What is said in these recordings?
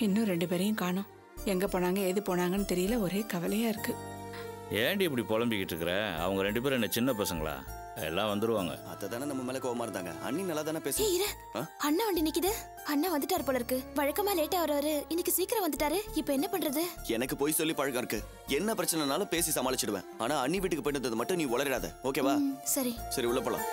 இன்னும் ரெண்டு பேரையும் காணோம் எங்க போனாங்க ஏது போனாங்கன்னு தெரியல ஒரே கவலையா இருக்கு ஏன்டி இப்படி புலம்பிக்கிட்டு இருக்கிற அவங்க ரெண்டு பேரும் என்ன சின்ன பசங்களா எல்லாம் வந்துருவாங்க அத்தை தானே நம்ம மேல கோவமா இருந்தாங்க அண்ணி நல்லா தானே பேசு ஏய் இரு ஆ? அண்ணா வண்டி நிக்குது அண்ணா வந்துட்டாரு போல இருக்கு வழக்கமா லேட்டா வருவாரு இன்னைக்கு சீக்கிரம் வந்துட்டாரு இப்போ என்ன பண்றது எனக்கு போய் சொல்லி பழக்கம் இருக்கு என்ன பிரச்சனைனாலும் பேசி சமாளிச்சிடுவேன் ஆனா அண்ணி வீட்டுக்கு போயிட்டு வந்தது மட்டும் நீ உளறிடாத ஓகேவா ம், சரி சரி உள்ள போலாம்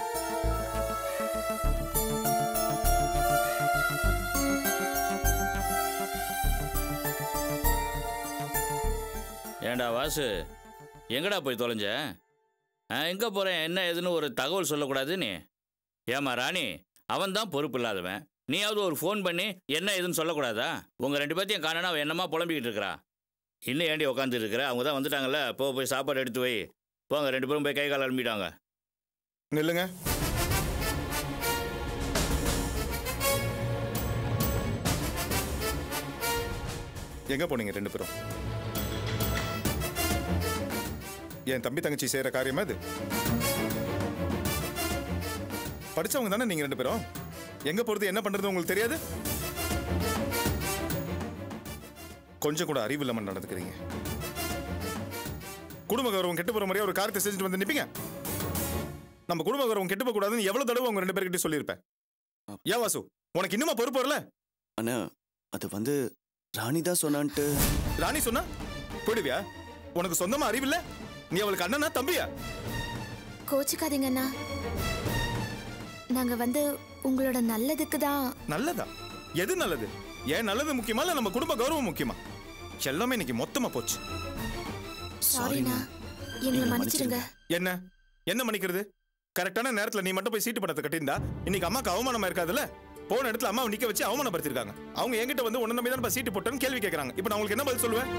ஏன்டா வாசு எங்கடா போய் தொலைஞ்ச ஆ எங்கே போகிறேன் என்ன ஏதுன்னு ஒரு தகவல் சொல்லக்கூடாது நீ ஏமா ராணி அவன் தான் பொறுப்பு இல்லாதவன் நீயாவது ஒரு ஃபோன் பண்ணி என்ன ஏதுன்னு சொல்லக்கூடாதா உங்கள் ரெண்டு பேர்த்தையும் காணனா அவன் என்னமா புலம்பிக்கிட்டு இருக்கிறா இன்னும் ஏண்டி உட்காந்துட்டு இருக்கிற அவங்க தான் வந்துட்டாங்கல்ல போ போய் சாப்பாடு எடுத்து வை போங்க ரெண்டு பேரும் போய் கை கால் அலம்பிட்டாங்க நில்லுங்க எங்க போனீங்க ரெண்டு பேரும் என் தம்பி தங்கச்சி செய்யற காரியமா இது படிச்சவங்க தானே நீங்க ரெண்டு பேரும் எங்க போறது என்ன பண்றது உங்களுக்கு தெரியாது கொஞ்சம் கூட அறிவு இல்லாம நடந்துக்கிறீங்க குடும்ப கௌரவம் கெட்டு போற மாதிரியா ஒரு காரியத்தை செஞ்சுட்டு வந்து நிப்பீங்க நம்ம குடும்ப கௌரவம் கெட்டு போக கூடாதுன்னு எவ்வளவு தடவை உங்க ரெண்டு பேர்கிட்ட சொல்லியிருப்பேன் ஏன் வாசு உனக்கு இன்னுமா பொறுப்பு வரல அண்ணா அது வந்து ராணி தான் சொன்னான்ட்டு ராணி சொன்னா போயிடுவியா உனக்கு சொந்தமா அறிவில்ல நீ அவளுக்கு அண்ணனா தம்பியா கோச்சுக்காதீங்க அண்ணா நாங்க வந்து உங்களோட நல்லதுக்கு தான் நல்லதா எது நல்லது ஏன் நல்லது முக்கியமா இல்ல நம்ம குடும்ப கௌரவம் முக்கியமா எல்லாமே இன்னைக்கு மொத்தமா போச்சு சாரிண்ணா எங்களை மன்னிச்சிடுங்க என்ன என்ன மன்னிக்கிறது கரெக்டான நேரத்துல நீ மட்டும் போய் சீட்டு பணத்தை கட்டியிருந்தா இன்னைக்கு அம்மாக்கு அவமானமா இருக்காதுல்ல போன இடத்துல அம்மாவை நிக்க வச்சு அவமானப்படுத்திருக்காங்க அவங்க என்கிட்ட வந்து உன்ன நம்பி தான் சீட்டு போட்டேன்னு கேள்வி கேட்கறாங்க இப்போ நான் உங்களுக்கு என்ன பதில் சொல்லுவேன்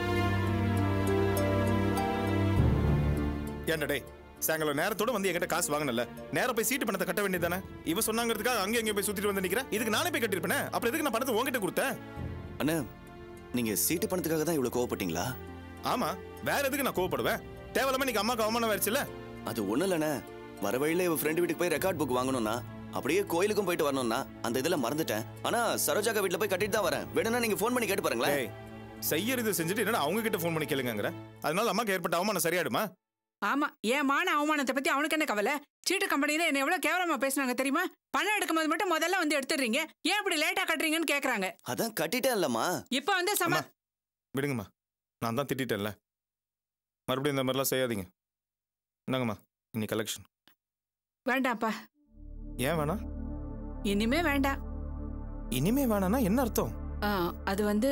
ஏன்டா டேய் சாயங்காலம் நேரத்தோட வந்து என்கிட்ட காசு வாங்கினல நேரா போய் சீட்டு பணத்தை கட்ட வேண்டியதானே இவ சொன்னாங்கிறதுக்காக அங்கே எங்கே போய் சுத்திட்டு வந்து நிக்கிறேன் இதுக்கு நானே போய் கட்டிருப்பேனே அப்புறம் எதுக்கு நான் பணத்தை உங்ககிட்ட கொடுத்தேன் அண்ணா நீங்க சீட்டு பணத்துக்காக தான் இவ்வளவு கோவப்பட்டீங்களா ஆமா வேற எதுக்கு நான் கோவப்படுவேன் தேவையில்லாம இன்னைக்கு அம்மாக்கு அவமானம் ஆயிடுச்சுல அது ஒண்ணும் இல்லண்ணே வர வழியில இவ ஃப்ரெண்டு வீட்டுக்கு போய் ரெக்கார்ட் புக் வாங்கணும்னா அப்படியே கோயிலுக்கும் போயிட்டு வரணும்னா அந்த இதுல மறந்துட்டேன் ஆனா சரோஜாக்கா வீட்டுல போய் கட்டிட்டு தான் வரேன் வேணும்னா நீங்க ஃபோன் பண்ணி கேட்டு பாருங்களேன் டேய் செய்யறது செஞ்சுட்டு என்னடா அவங்க கிட்ட ஃபோன் பண்ணி கேளுங்கங்கிற அதனால அம்மாக்கு ஏற்பட்ட அவமானம் சரியாயிடுமா ஆமா என் மான அவமானத்தை பத்தி அவனுக்கு என்ன கவலை சீட்டு கம்பெனில என்ன எவ்வளவு கேவலமா பேசுனாங்க தெரியுமா பணம் எடுக்கும்போது மட்டும் முதல்ல வந்து எடுத்துடுறீங்க ஏன் இப்படி லேட்டா கட்டுறீங்கன்னு கேக்குறாங்க அதான் கட்டிட்டேன் இல்லம்மா இப்ப வந்து சம அம்மா. விடுங்கம்மா நான் தான் திட்டிட்டேன்ல மறுபடியும் இந்த மாதிரிலாம் செய்யாதீங்க என்னங்கம்மா இன்னைக்கு கலெக்ஷன் வேண்டாம்ப்பா ஏன் வேணாம் இனிமே வேண்டாம் இனிமே வேணாம்னா என்ன அர்த்தம் ஆ, அது வந்து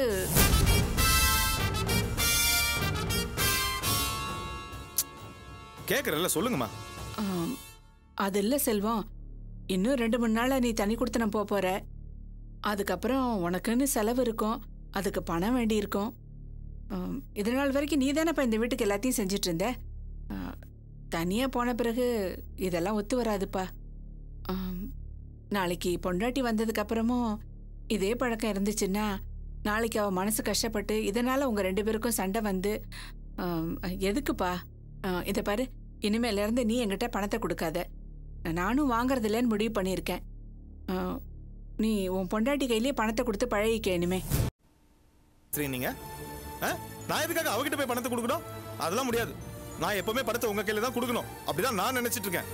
கேட்கறல்ல சொல்லுங்கம்மா ஆம், அது இல்ல செல்வம் இன்னும் ரெண்டு மூணு நாள்ல நீ தனி கொடுத்தன போக போற அதுக்கப்புறம் உனக்குன்னு செலவு இருக்கும் அதுக்கு பணம் வேண்டி இருக்கும் ஆம், இது நாள் வரைக்கும் நீ தானேப்பா இந்த வீட்டுக்கு எல்லாத்தையும் செஞ்சுட்டு இருந்த ஆ, தனியா போன பிறகு இதெல்லாம் ஒத்து வராதுப்பா ஆம், நாளைக்கு பொண்டாட்டி வந்ததுக்கு அப்புறமும் இதே பழக்கம் இருந்துச்சுன்னா நாளைக்கு அவ மனசு கஷ்டப்பட்டு இதனால உங்க ரெண்டு பேருக்கும் சண்டை வந்து ஆம், எதுக்குப்பா ஆ, இதை பாரு இனிமேல இருந்து நீ என்கிட்ட பணத்தை கொடுக்காத நானும் வாங்குறது இல்லைன்னு முடிவு பண்ணியிருக்கேன் ஆ, நீ உன் பொண்டாட்டி கையிலேயே பணத்தை கொடுத்து பழகிக்க இனிமே சரி நீங்க ஆ? நான் எதுக்காக அவகிட்ட போய் பணத்தை கொடுக்கணும் அதெல்லாம் முடியாது நான் எப்பவுமே பணத்தை உங்க கையில தான் கொடுக்கணும் அப்படிதான் நான் நினைச்சிட்டு இருக்கேன்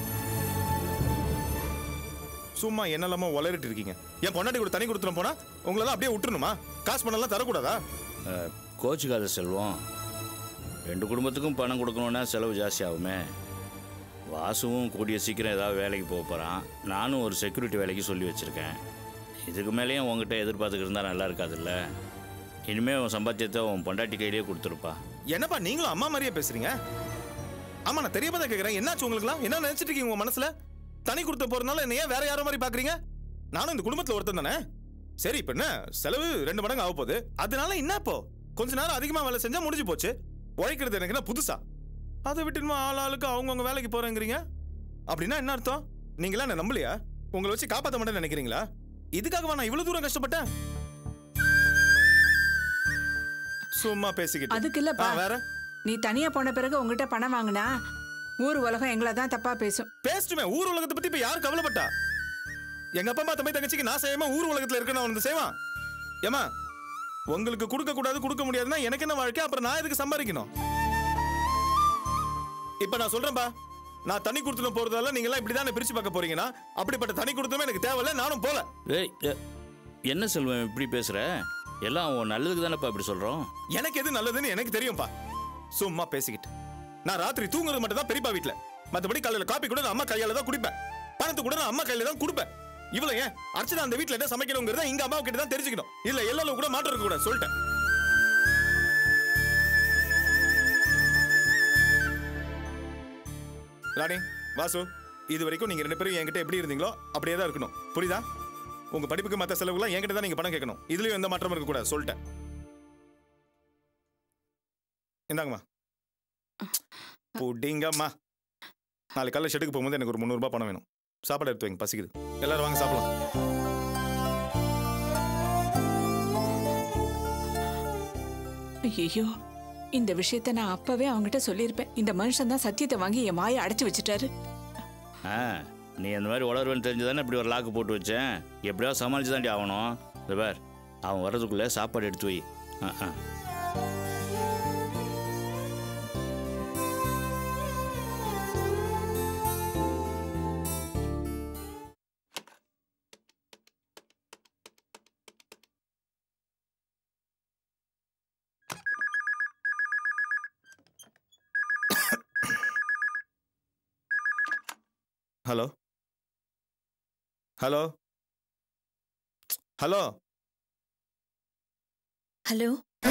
சும்மா என்னெல்லாமோ உளறிட்டு இருக்கீங்க என் பொண்டாட்டி கூட தனி கொடுத்துரும் போனா உங்களெல்லாம் அப்படியே விட்டுருணுமா காசு பணம்லாம் தரக்கூடாதா கோச்சுக்காத செல்வம் ரெண்டு குடும்பத்துக்கும் பணம் கொடுக்கணுன்னா செலவு ஜாஸ்தி ஆகுமே வாசுவும் கூடிய சீக்கிரம் ஏதாவது வேலைக்கு போக போகிறான் நானும் ஒரு செக்யூரிட்டி வேலைக்கு சொல்லி வச்சுருக்கேன் இதுக்கு மேலேயும் உங்ககிட்ட எதிர்பார்த்துக்கிட்டு இருந்தால் நல்லா இருக்காதுல்ல இனிமேல் உன் சம்பாத்தியத்தை உன் பொண்டாட்டி கையிலேயே கொடுத்துருப்பா என்னப்பா நீங்களும் அம்மா மாதிரியே பேசுறீங்க ஆமா நான் தெரியாம தான் கேக்குறேன் என்னாச்சு உங்களுக்குலாம் என்ன நினைச்சிட்டு இருக்கீங்க உங்க மனசுல தனி கொடுத்த போறதுனால என்ன ஏன் வேற யாரோ மாதிரி பாக்குறீங்க நானும் இந்த குடும்பத்துல ஒருத்தன் தானே சரி இப்ப என்ன செலவு ரெண்டு மடங்கு ஆக போகுது அதனால என்ன இப்போ கொஞ்ச நேரம் அதிகமா வேலை செஞ்சா முடிஞ்சு போச்சு உழைக்கிறது எனக்கு என்ன புதுசா அதை விட்டுமா ஆள் ஆளுக்கு அவங்கவுங்க வேலைக்கு போறேங்கிறீங்க அப்படின்னா என்ன அர்த்தம் நீங்களா என்ன நம்பலையா உங்களை வச்சு காப்பாத்த மாட்டேன்னு நினைக்கிறீங்களா இதுக்காகவா நான் இவ்வளவு தூரம் கஷ்டப்பட்டேன் சும்மா பேசிக்கிட்டு அதுக்கு இல்லப்பா ஆ, வேற நீ தனியா போன பிறகு உங்ககிட்ட பணம் வாங்கினா ஊர் உலகம் எங்களை தான் தப்பா பேசும் பேசிட்டுமே ஊர் உலகத்தை பத்தி இப்ப யாரு கவலைப்பட்டா எங்க அப்பா அம்மா தம்பி தங்கச்சிக்கு நான் செய்யாம ஊர் உலகத்துல இருக்க நான் வந்து செய்வான் ஏமா உங்களுக்கு கொடுக்க கூடாது கொடுக்க முடியாதுன்னா எனக்கு என்ன வாழ்க்கை அப்புறம் நான் எதுக்கு சம்பாதிக்கணும் இப்ப நான் சொல்றேன்பா நான் தனி கொடுத்துட்டு போறதால நீங்க எல்லாம் இப்படிதான் பிரிச்சு பார்க்க போறீங்கன்னா அப்படிப்பட்ட தனி கொடுத்துமே எனக்கு தேவையில்ல நானும் போல ஏய் ஏ, என்ன செல்வம் இப்படி பேசுற எல்லாம் உன் நல்லதுக்கு தானேப்பா இப்படி சொல்றோம் எனக்கு எது நல்லதுன்னு எனக்கு தெரியும்பா சும்மா பேசிக்கிட்டு நான் ராத்திரி தூங்குறது மட்டும் தான் பெரியப்பா வீட்ல மத்தபடி காலையில காப்பி கூட நான் அம்மா கையால தான் குடிப்பேன் பணத்தை கூட நான் அம்மா கையில தான் கொடுப்பேன் இவ்வளவு ஏன் அர்ச்சனா அந்த வீட்ல என்ன சமைக்கணுங்கிறத இங்க அம்மா கிட்ட தான் தெரிஞ்சுக்கணும் இல்ல எல்லாரும் கூட மாற்றம் இருக்க கூடாது சொல்லிட்டேன் ராணி வாசு இது வரைக்கும் நீங்க ரெண்டு பேரும் என்கிட்ட எப்படி இருந்தீங்களோ அப்படியே தான் இருக்கணும் புரியுதா உங்க படிப்புக்கு மத்த செலவுலாம் என்கிட்ட தான் நீங்க பணம் கேட்கணும் இதுலயும் எந்த மாற்றமும் இருக்க கூடாது சொல்லிட்டேன் இந்தாங்கம்மா புடிங்கம்மா நாளைக்கு காலைல ஷெட்டுக்கு போகும்போது எனக்கு ஒரு முந்நூறுபா பணம் வேணும் சாப்பாடு எடுத்து வைங்க பசிக்குது எல்லாரும் வாங்க சாப்பிடலாம் ஐயோ இந்த விஷயத்த நான் அப்பவே அவங்ககிட்ட சொல்லியிருப்பேன் இந்த மனுஷன் தான் சத்தியத்தை வாங்கி என் மாயை அடைச்சு வச்சுட்டாரு ஆ நீ அந்த மாதிரி உளருவேன்னு தெரிஞ்சு தானே இப்படி ஒரு லாக்கு போட்டு வச்சேன் எப்படியாவது சமாளிச்சு தாண்டி ஆகணும் இந்த பார் அவன் வர்றதுக்குள்ளே சாப்பாடு எடுத்து வை ஆ ஆ ஹலோ ஹலோ ஹலோ ஹலோ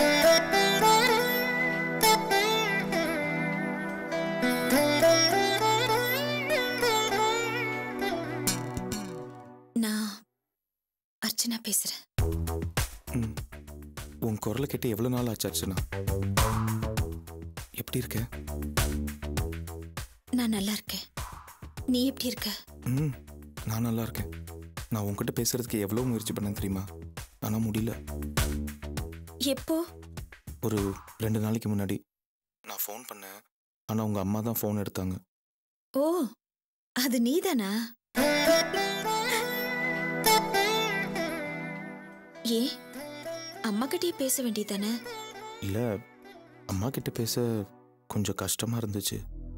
நான் அர்ச்சனா பேசுறேன் ம். உன் குரலை கேட்டு எவ்வளோ நாள் ஆச்சு அர்ச்சனா எப்படி இருக்க நான் நல்லா இருக்கேன் நீ எப்படி இருக்க ம் நான் நல்லா இருக்கேன் நான் உன்கிட்ட பேசுறதுக்கு எவ்வளோ முயற்சி பண்ணேன் தெரியுமா ஆனால் முடியல எப்போ ஒரு ரெண்டு நாளைக்கு முன்னாடி நான் ஃபோன் பண்ணேன் ஆனால் உங்கள் அம்மா தான் ஃபோன் எடுத்தாங்க ஓ அது நீதானா ஏ அம்மா கிட்டயே பேச வேண்டியதானே இல்லை அம்மா கிட்ட பேச கொஞ்சம் கஷ்டமாக இருந்துச்சு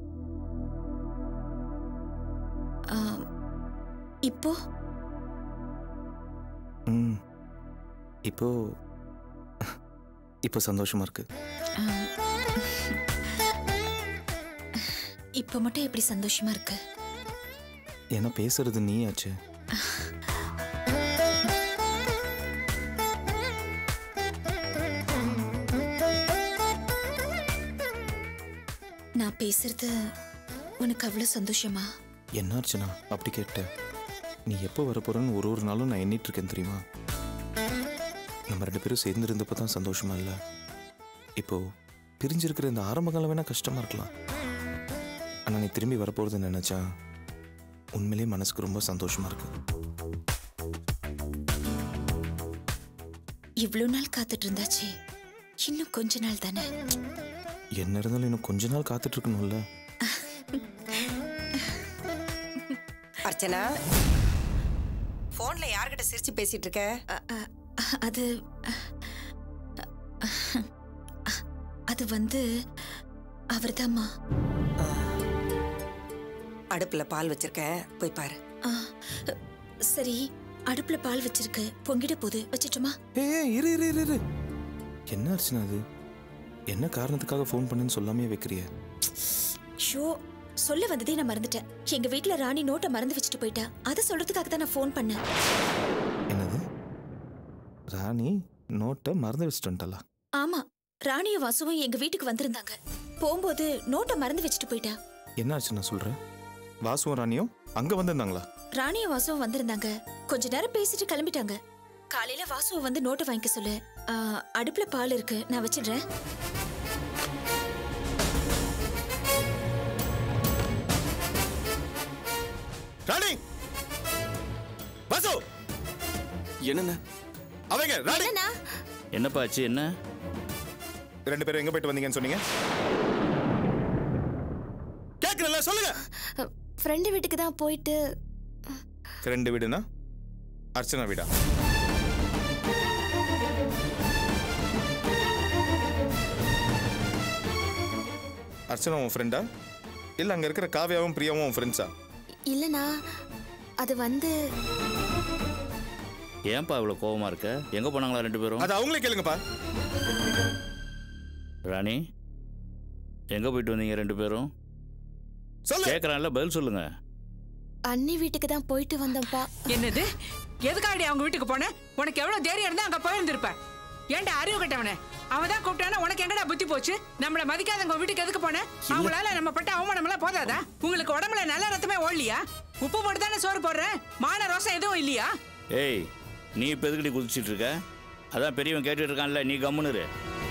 இப்போ ம் இப்போ இப்போ சந்தோஷமா இருக்கு ஆம். இப்போ மட்டும் எப்படி சந்தோஷமா இருக்கு ஏன்னா பேசுறது நீ ஆச்சு நான் பேசுறது உனக்கு அவ்வளவு சந்தோஷமா என்ன அர்ச்சனா அப்படி கேட்ட நீ எப்போ வரப்போறன்னு ஒரு ஒரு நாளும் நான் எண்ணிட்டு இருக்கேன் தெரியுமா நம்ம ரெண்டு பேரும் சேர்ந்து இருந்தப்போ தான் சந்தோஷமா இல்லை இப்போ பிரிஞ்சிருக்கிற இந்த ஆரம்ப காலம் வேணா கஷ்டமா இருக்கலாம் ஆனால் நீ திரும்பி வரப்போறது நினைச்சா உண்மையிலேயே மனசுக்கு ரொம்ப சந்தோஷமா இருக்கு இவ்வளவு நாள் காத்துட்டு இருந்தாச்சே இன்னும் கொஞ்ச நாள் தானே என்ன இருந்தாலும் இன்னும் கொஞ்ச நாள் காத்துட்டு இருக்கணும்ல அர்ச்சனா போன்ல யார்கிட்ட சிரிச்சு பேசிட்டு இருக்க அ, அ, அது அ, அது வந்து அவர்தாம்மா அடுப்புல பால் வச்சிருக்கேன் போய் பாரு ஆ, சரி அடுப்புல பால் வச்சிருக்கு பொங்கிட போகுது வச்சிட்டுமா ஏய் இரு இரு இரு இரு என்ன அர்ச்சனா அது என்ன காரணத்துக்காக ஃபோன் பண்ணேன்னு சொல்லாமே வைக்கிறிய ஷோ சொல்ல வந்ததே நான் மறந்துட்டேன் எங்க வீட்ல ராணி நோட்டை மறந்து வச்சுட்டு போயிட்டா அதை சொல்றதுக்காக தான் நான் ஃபோன் பண்ணேன் என்னது ராணி நோட்டை மறந்து வச்சுட்டு வந்துட்டாளா ஆமா ராணியும் வாசுவும் எங்க வீட்டுக்கு வந்திருந்தாங்க போகும்போது நோட்டை மறந்து வச்சுட்டு போயிட்டா என்ன அர்ச்சனா சொல்ற வாசுவும் ராணியும் அங்க வந்திருந்தாங்களா ராணியும் வாசுவும் வந்திருந்தாங்க கொஞ்ச நேரம் பேசிட்டு கிளம்பிட்டாங்க காலையில வாசுவை வந்து நோட்டை வாங்கிக்க சொல்லு ஆ, அடுப்புல பால் இருக்கு நான் வச்சிடுறேன் ராணி வாசு என்னண்ண அவங்க ராணி என்னப்பா ஆச்சு என்ன ரெண்டு பேரும் எங்க போயிட்டு வந்தீங்கன்னு சொன்னீங்க கேக்குறல சொல்லுங்க ஃப்ரெண்டு வீட்டுக்கு தான் போயிட்டு ரெண்டு வீடுனா அர்ச்சனா வீடா அர்ச்சனா உன் ஃப்ரெண்டா இல்லை அங்கே இருக்கிற காவியாவும் பிரியாவும் உன் ஃப்ரெண்ட்ஸா இல்லனா அது வந்து ஏன்பா இவ்வளோ கோவமா இருக்க எங்கே போனாங்களா ரெண்டு பேரும் அது அவங்களே கேளுங்கப்பா ராணி எங்கே போயிட்டு வந்தீங்க ரெண்டு பேரும் சொல்லு கேட்குறான்ல பதில் சொல்லுங்க அண்ணி வீட்டுக்கு தான் போயிட்டு வந்தோம்ப்பா என்னது எதுக்காடி அவங்க வீட்டுக்கு போன உனக்கு எவ்வளவு தைரியம் இருந்தா அங்க போயிருந்திருப்ப ஏன்டா அறிவு கட்டவனே அவன் தான் கூப்பிட்டானா உனக்கு எங்கடா புத்தி போச்சு நம்மள மதிக்காதவங்க வீட்டுக்கு எதுக்கு போன அவங்களால நம்ம பட்ட அவமானம் எல்லாம் போதாதா உங்களுக்கு உடம்புல நல்ல ரத்தமே ஓடலையா உப்பு போட்டு தானே சோறு போடுறேன் மான ரோசம் எதுவும் இல்லையா ஏய் நீ இப்போ எதுக்கடி குதிச்சிட்டு இருக்க அதான் பெரியவன் கேட்டுட்டு இருக்கான்ல நீ கம்முன்னு இரு.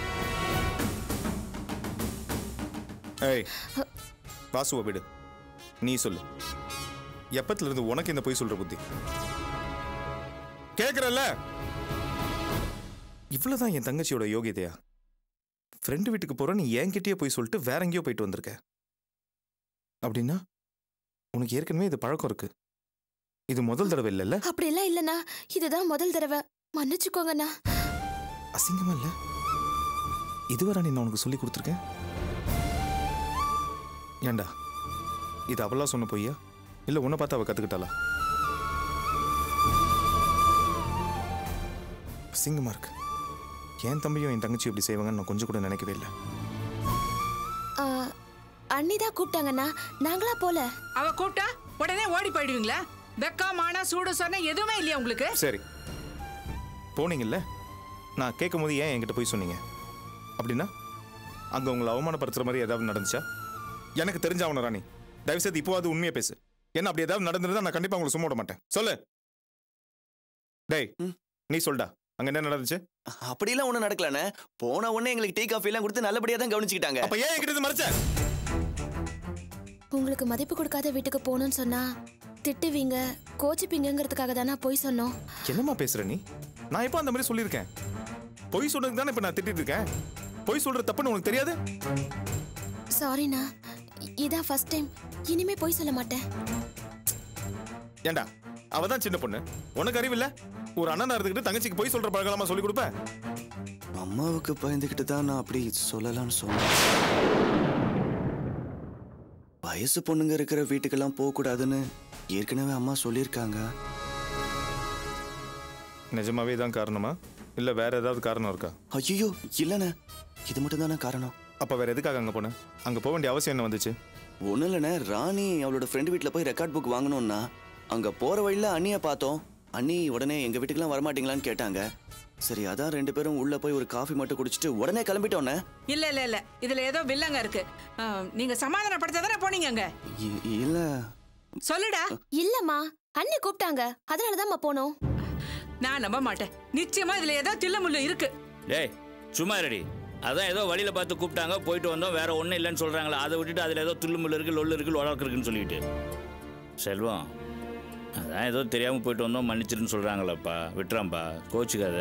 ஏய் வாசுவை விடு நீ சொல்லு எப்பத்துல இருந்து உனக்கு இந்த பொய் சொல்ற புத்தி கேக்குறல்ல இவ்வளவுதான் என் தங்கச்சியோட யோகியதையா ஃப்ரெண்டு வீட்டுக்கு போற நீ என்கிட்டயே போய் சொல்லிட்டு வேற எங்கேயோ போயிட்டு வந்திருக்க அப்படின்னா உனக்கு ஏற்கனவே இது பழக்கம் இருக்கு இது முதல் தடவை இல்லைல்ல அப்படியெல்லாம் இல்லனா இதுதான் முதல் தடவை மன்னிச்சுக்கோங்கண்ணா அசிங்கமா இல்ல இதுவரை நான் உனக்கு சொல்லி கொடுத்துருக்கேன் ஏண்டா இது அவளா சொன்ன பொய்யா இல்ல உன்னை பார்த்து அவ கத்துக்கிட்டாளா அசிங்கமா இருக்கு என் தம்பியும் என் தங்கச்சியும் இப்படி செய்வாங்கன்னு நான் கொஞ்சம் கூட நினைக்கவே இல்லை ஆ, அண்ணி தான் கூப்பிட்டாங்கண்ணா நாங்களா போல அவ கூப்பிட்டா உடனே ஓடி போயிடுவீங்களா வெக்கா மானா சூடு சொன்ன எதுவுமே இல்லையா உங்களுக்கு சரி போனீங்கல்ல நான் கேட்கும் போது ஏன் என்கிட்ட போய் சொன்னீங்க அப்படின்னா அங்க உங்களை அவமானப்படுத்துற மாதிரி ஏதாவது நடந்துச்சா எனக்கு தெரிஞ்ச அவன ராணி தயவுசெய்து இப்போவாது உண்மையை பேசு என்ன அப்படி ஏதாவது நடந்திருந்தா நான் கண்டிப்பா உங்களை சும்மா விட மாட்டேன் சொல்லு டேய் ம். நீ சொல்டா அங்க என்ன நடந்துச்சு அப்படிலாம் ஒன்றும் நடக்கலண்ணே போன உடனே எங்களுக்கு டீ காஃபி எல்லாம் கொடுத்து நல்லபடியா தான் கவனிச்சுக்கிட்டாங்க அப்ப ஏன் என்கிட்ட இருந்து மறைச்ச உங்களுக்கு மதிப்பு கொடுக்காத வீட்டுக்கு போகணும்னு சொன்னா திட்டுவீங்க கோச்சிப்பீங்கிறதுக்காக தானே போய் சொன்னோம் என்னம்மா பேசுற நீ நான் எப்போ அந்த மாதிரி சொல்லியிருக்கேன் பொய் சொல்றதுக்கு தானே இப்ப நான் திட்டிட்டு இருக்கேன் பொய் சொல்ற தப்புன்னு உனக்கு தெரியாது சாரிண்ணா இ- இதான் ஃபர்ஸ்ட் டைம் இனிமே போய் சொல்ல மாட்டேன் ஏண்டா அவ தான் சின்ன பொண்ணு உனக்கு அறிவில்ல ஒரு அண்ணனா இருந்துக்கிட்டு தங்கச்சிக்கு பொய் சொல்ற பழகலாமா சொல்லி கொடுப்பேன் அம்மாவுக்கு பயந்துக்கிட்டு தான் நான் அப்படி சொல்லலாம்னு சொன்னேன் வயசு பொண்ணுங்க இருக்கிற வீட்டுக்கெல்லாம் போகக்கூடாதுன்னு ஏற்கனவே அம்மா சொல்லியிருக்காங்க நிஜமாவே தான் காரணமா இல்ல வேற ஏதாவது காரணம் இருக்கா ஐயோ இல்லைண்ணே இது மட்டும் தானே காரணம் அப்ப வேற எதுக்காக அங்க போன அங்க போக வேண்டிய அவசியம் என்ன வந்துச்சு ஒன்றும் இல்லைண்ணே ராணி அவளோட ஃப்ரெண்டு வீட்டில் போய் ரெக்கார்ட் புக் வாங்கணும்னா அங்கே போகிற வழியில் அண்ணியை பார்த்தோம் அண்ணி உடனே எங்கள் வீட்டுக்கெல்லாம் வரமாட்டீங்களான்னு கேட்டாங்க சரி அதான் ரெண்டு பேரும் உள்ளே போய் ஒரு காஃபி மட்டும் குடிச்சிட்டு உடனே கிளம்பிட்டோண்ணே இல்ல இல்ல இல்ல இதுல ஏதோ வில்லங்க இருக்கு ஆ, நீங்க சமாதானப்படுத்த தானே போனீங்க அங்க இ- இல்லை சொல்லுடா இல்லம்மா அண்ணி கூப்பிட்டாங்க அதனாலதாம்மா போனோம் நான் நம்ப மாட்டேன் நிச்சயமா இதுல ஏதோ தில்லுமுள்ளு இருக்கு டேய் சும்மா ரெடி அதான் ஏதோ வழியில பார்த்து கூப்பிட்டாங்க போயிட்டு வந்தோம் வேற ஒன்றும் இல்லைன்னு சொல்றாங்களா அதை விட்டுட்டு அதில் ஏதோ துள்ளுமுள்ள இருக்கு லொல்லு இருக்கு லொழக்கு இருக்குன்னு சொல்லிட்டு செல்வம் அதான் ஏதோ தெரியாம போயிட்டு வந்தோம் மன்னிச்சிருன்னு சொல்றாங்களப்பா விட்டுறாம்பா கோச்சுக்காத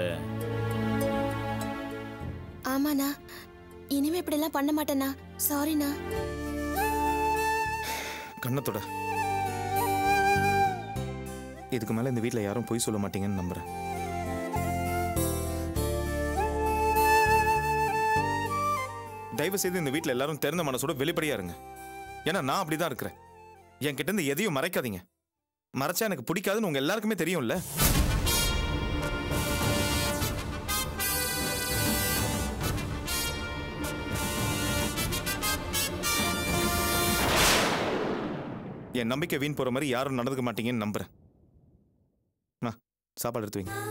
ஆமாண்ணா இனிமே இப்படிலாம் பண்ண மாட்டேண்ணா சாரிண்ணா கண்ணத்தோட இதுக்கு மேல இந்த வீட்ல யாரும் பொய் சொல்ல மாட்டீங்கன்னு நம்புறேன் தயவு செய்து இந்த வீட்ல எல்லாரும் திறந்த மனசோட வெளிப்படையா இருங்க ஏன்னா நான் அப்படிதான் இருக்கிறேன் என்கிட்ட இருந்து எதையும் மறைக்காதீங்க மறைச்சா எனக்கு பிடிக்காதுன்னு உங்க எல்லாருக்குமே தெரியும்ல என் நம்பிக்கை வீண் போற மாதிரி யாரும் நடந்துக்க மாட்டீங்கன்னு நம்புறேன் அம்மா, சாப்பாடு எடுத்து வைங்க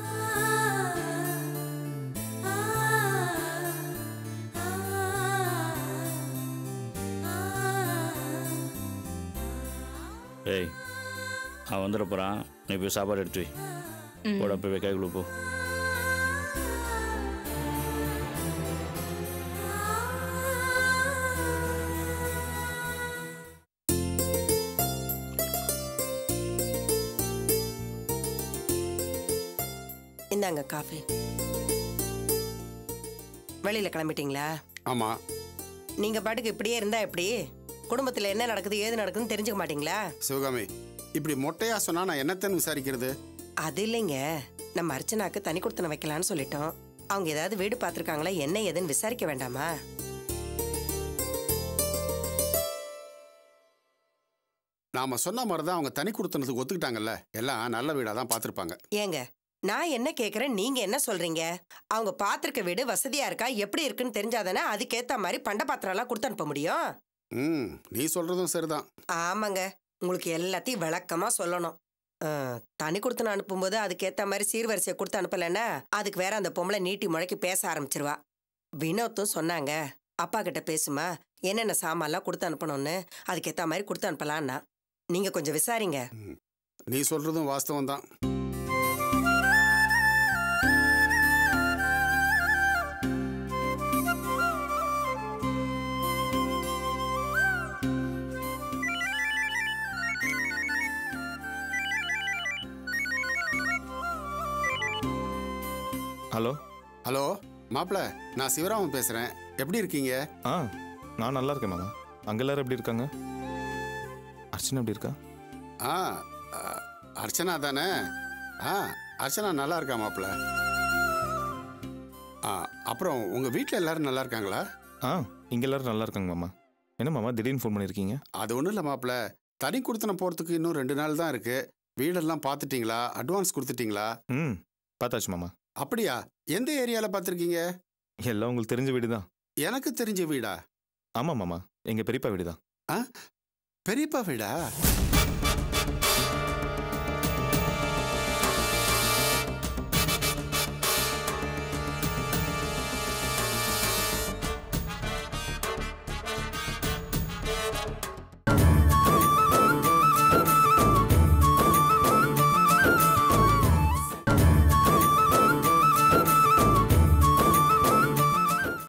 ஏய் அவன் வந்துட போறான் நீ போய் சாப்பாடு எடுத்து வை போட போய் கைக்குள்ள போ இந்தாங்க காஃபி வெளியில கிளம்பிட்டீங்களா ஆமா நீங்க பாட்டுக்கு இப்படியே இருந்தா எப்படி குடும்பத்துல என்ன நடக்குது ஏது நடக்குதுன்னு தெரிஞ்சுக்க மாட்டீங்களா சிவகாமி இப்படி மொட்டையா சொன்னா நான் என்னத்தன்னு விசாரிக்கிறது அது இல்லைங்க நம்ம அர்ச்சனாக்கு தனி கொடுத்தன வைக்கலாம்னு சொல்லிட்டோம் அவங்க ஏதாவது வீடு பார்த்துருக்காங்களா என்ன ஏதுன்னு விசாரிக்க வேண்டாமா நாம சொன்ன மாதிரி தான் அவங்க தனி கொடுத்தனத்துக்கு ஒத்துக்கிட்டாங்கல்ல எல்லாம் நல்ல வீடாக தான் பார்த்துருப்பாங்க ஏங்க நான் என்ன கேக்குறேன் நீங்க என்ன சொல்றீங்க அவங்க பாத்திருக்க வீடு வசதியா இருக்கா எப்படி இருக்குன்னு தெரிஞ்சாதானே அதுக்கேத்த மாதிரி பண்ட பாத்திரம் எல்லாம் கொடுத்து அனுப்ப முடியும் ம் நீ சொல்றதும் சரிதான் ஆமாங்க உங்களுக்கு எல்லாத்தையும் விளக்கமா சொல்லணும் ஆ, தனி கொடுத்து அனுப்பும்போது அதுக்கேத்த மாதிரி சீர்வரிசையை கொடுத்து அனுப்பலைன்னா அதுக்கு வேற அந்த பொம்பளை நீட்டி முழக்கி பேச ஆரம்பிச்சிருவா வினோத்தும் சொன்னாங்க அப்பா கிட்ட பேசுமா என்னென்ன சாமான்லாம் கொடுத்து அனுப்பணும்னு அதுக்கேத்த மாதிரி கொடுத்து அனுப்பலான்னா நீங்க கொஞ்சம் விசாரிங்க நீ சொல்றதும் வாஸ்தவம் தான் ஹலோ ஹலோ மாப்பிள நான் சிவராமன் பேசுறேன் எப்படி இருக்கீங்க ஆ நான் நல்லா இருக்கேன் மாமா அங்க எல்லாரும் எப்படி இருக்காங்க அர்ச்சனா எப்படி இருக்கா ஆ ஆ, அர்ச்சனா தானே ஆ அர்ச்சனா நல்லா இருக்கா மாப்பிள ஆ அப்புறம் உங்க வீட்டில் எல்லாரும் நல்லா இருக்காங்களா ஆ இங்க எல்லாரும் நல்லா இருக்காங்க மாமா என்ன மாமா திடீர்னு ஃபோன் பண்ணியிருக்கீங்க அது ஒன்றும் இல்லை மாப்பிள தனி கொடுத்தன போகிறதுக்கு இன்னும் ரெண்டு நாள் தான் இருக்கு வீடெல்லாம் பார்த்துட்டீங்களா அட்வான்ஸ் கொடுத்துட்டீங்களா ம் பார்த்தாச்சு மாமா அப்படியா எந்த ஏரியாவில் பார்த்துருக்கீங்க எல்லாம் உங்களுக்கு தெரிஞ்ச வீடு தான் எனக்கு தெரிஞ்ச வீடா ஆமாம் மாமா எங்கள் பெரியப்பா வீடு தான் பெரியப்பா வீடா